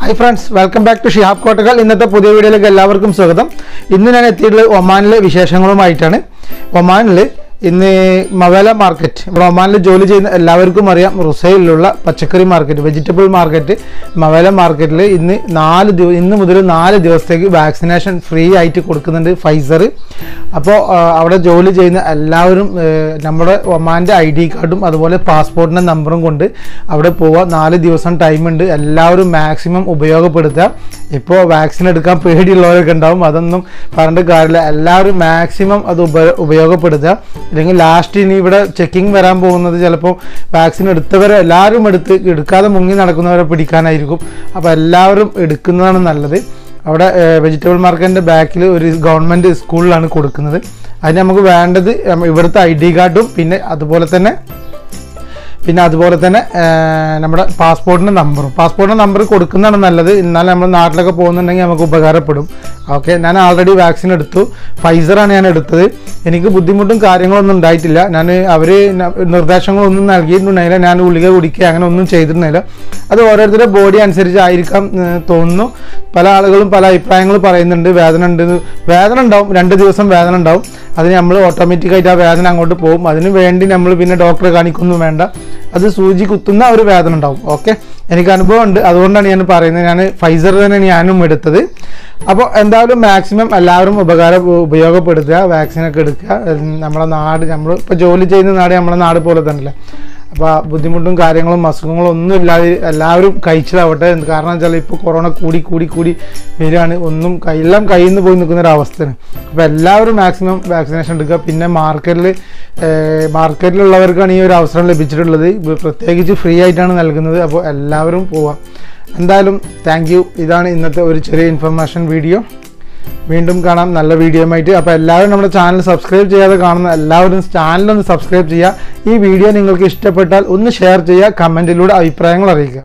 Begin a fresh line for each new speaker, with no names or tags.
Hi friends welcome back to Shihab Kottakkal ഇന്നത്തെ പുതിയ വീഡിയോയിലേക്ക് എല്ലാവർക്കും സ്വാഗതം ഇന്ന് ഞാൻ എത്തിയിട്ടുള്ളത് ഒമാനിലെ വിശേഷങ്ങളുമായിട്ടാണ് ഒമാനിൽ ഇന്ന് മവേല മാർക്കറ്റ് ഇവിടെ ഒമാനിൽ ജോലി ചെയ്യുന്ന എല്ലാവർക്കും അറിയാം റുസൈലിലുള്ള പച്ചക്കറി മാർക്കറ്റ് വെജിറ്റബിൾ മാർക്കറ്റ് മവേല മാർക്കറ്റിൽ ഇന്ന് നാല് ദിവ ഇന്ന് മുതൽ നാല് ദിവസത്തേക്ക് വാക്സിനേഷൻ ഫ്രീ ആയിട്ട് കൊടുക്കുന്നുണ്ട് ഫൈസർ അപ്പോൾ അവിടെ ജോലി ചെയ്യുന്ന എല്ലാവരും ആ, നമ്മുടെ ഒമാൻ്റെ ഐ ഡി കാർഡും അതുപോലെ പാസ്പോർട്ടിൻ്റെ നമ്പറും കൊണ്ട് അവിടെ പോവുക നാല് ദിവസം ടൈമുണ്ട് എല്ലാവരും മാക്സിമം ഉപയോഗപ്പെടുത്തുക ഇപ്പോൾ വാക്സിൻ എടുക്കാൻ പേടിയുള്ളവരൊക്കെ ഉണ്ടാവും അതൊന്നും പറഞ്ഞിട്ട് കാര്യമില്ല എല്ലാവരും മാക്സിമം അത് ഉപ ഉപയോഗപ്പെടുത്തുക അല്ലെങ്കിൽ ലാസ്റ്റ് ഇനി ഇവിടെ ചെക്കിംഗ് വരാൻ പോകുന്നത് ചിലപ്പോൾ വാക്സിൻ എടുത്തവരെ എല്ലാവരും എടുത്ത് എടുക്കാതെ മുങ്ങി നടക്കുന്നവരെ പിടിക്കാനായിരിക്കും അപ്പോൾ എല്ലാവരും എടുക്കുന്നതാണ് നല്ലത് അവിടെ വെജിറ്റബിൾ മാർക്കറ്റിൻ്റെ ബാക്കിൽ ഒരു ഗവൺമെൻറ് സ്കൂളിലാണ് കൊടുക്കുന്നത് അതിന് നമുക്ക് വേണ്ടത് ഉം, ഇവിടുത്തെ ഐ ഡി കാർഡും പിന്നെ അതുപോലെ തന്നെ പിന്നെ അതുപോലെ തന്നെ ആ, നമ്മുടെ പാസ്പോർട്ടിൻ്റെ നമ്പറും പാസ്പോർട്ടിൻ്റെ നമ്പർ കൊടുക്കുന്നതാണ് നല്ലത് എന്നാൽ നമ്മൾ നാട്ടിലൊക്കെ പോകുന്നുണ്ടെങ്കിൽ നമുക്ക് ഉപകാരപ്പെടും ഓക്കെ ഞാൻ ആൾറെഡി വാക്സിൻ എടുത്തു ഫൈസറാണ് ഞാൻ എടുത്തത് എനിക്ക് ബുദ്ധിമുട്ടും കാര്യങ്ങളൊന്നും ഉണ്ടായിട്ടില്ല ഞാൻ അവർ നിർദ്ദേശങ്ങളൊന്നും നൽകിയിട്ടുണ്ടായില്ല ഞാൻ ഗുളിക കുടിക്കുക അങ്ങനെ ഒന്നും ചെയ്തിരുന്നില്ല അത് ഓരോരുത്തരുടെ ബോഡി അനുസരിച്ചായിരിക്കാം ഏർ, തോന്നുന്നു പല ആളുകളും പല അഭിപ്രായങ്ങൾ പറയുന്നുണ്ട് വേദന ഉണ്ട് എന്ന്. വേദന ഉണ്ടാവും രണ്ട് ദിവസം വേദന ഉണ്ടാവും അതിന് നമ്മൾ ഓട്ടോമാറ്റിക്കായിട്ട് ആ വേദന അങ്ങോട്ട് പോകും അതിന് വേണ്ടി നമ്മൾ പിന്നെ ഡോക്ടറെ കാണിക്കൊന്നും വേണ്ട അത് സൂചി കുത്തുന്ന ഒരു വേദന ഉണ്ടാവും ഓക്കെ എനിക്ക് അനുഭവം ഉണ്ട് അതുകൊണ്ടാണ് ഞാൻ പറയുന്നത് ഞാൻ ഫൈസർ തന്നെയാണ് ഞാനും എടുത്തത് അപ്പോൾ എന്തായാലും മാക്സിമം എല്ലാവരും ഉപകാരം ഉപയോഗപ്പെടുത്തുക വാക്സിനൊക്കെ എടുക്കുക ഉം, നമ്മളെ നാട് നമ്മൾ ഇപ്പോൾ ജോലി ചെയ്യുന്ന നാട് നമ്മളെ നാട് പോലെ തന്നെയല്ലേ അപ്പോൾ ബുദ്ധിമുട്ടും കാര്യങ്ങളും അസുഖങ്ങളും ഒന്നും ഇല്ലാതെ എല്ലാവരും കഴിച്ചതാവട്ടെ കാരണം വെച്ചാൽ ഇപ്പോൾ കൊറോണ കൂടി കൂടി കൂടി വരികയാണ് ഒന്നും കൈ- എല്ലാം കയ്യിൽ നിന്ന് പോയി നിൽക്കുന്ന ഒരു അവസ്ഥയാണ് അപ്പോൾ എല്ലാവരും മാക്സിമം വാക്സിനേഷൻ എടുക്കുക പിന്നെ മാർക്കറ്റിൽ മാർക്കറ്റിലുള്ളവർക്കാണ് ഈ ഒരു അവസരം ലഭിച്ചിട്ടുള്ളത് ഇത് പ്രത്യേകിച്ച് ഫ്രീ ആയിട്ടാണ് നൽകുന്നത് അപ്പോൾ എല്ലാവരും പോവാം എന്തായാലും താങ്ക് യു ഇതാണ് ഇന്നത്തെ ഒരു ചെറിയ ഇൻഫർമേഷൻ വീഡിയോ വീണ്ടും കാണാം നല്ല വീഡിയോ ആയിട്ട് അപ്പോൾ എല്ലാവരും നമ്മുടെ ചാനൽ സബ്സ്ക്രൈബ് ചെയ്യാതെ കാണുന്ന എല്ലാവരും ചാനലൊന്ന് സബ്സ്ക്രൈബ് ചെയ്യുക ഈ വീഡിയോ നിങ്ങൾക്ക് ഇഷ്ടപ്പെട്ടാൽ ഒന്ന് ഷെയർ ചെയ്യുക കമൻറ്റിലൂടെ അഭിപ്രായങ്ങൾ അറിയിക്കുക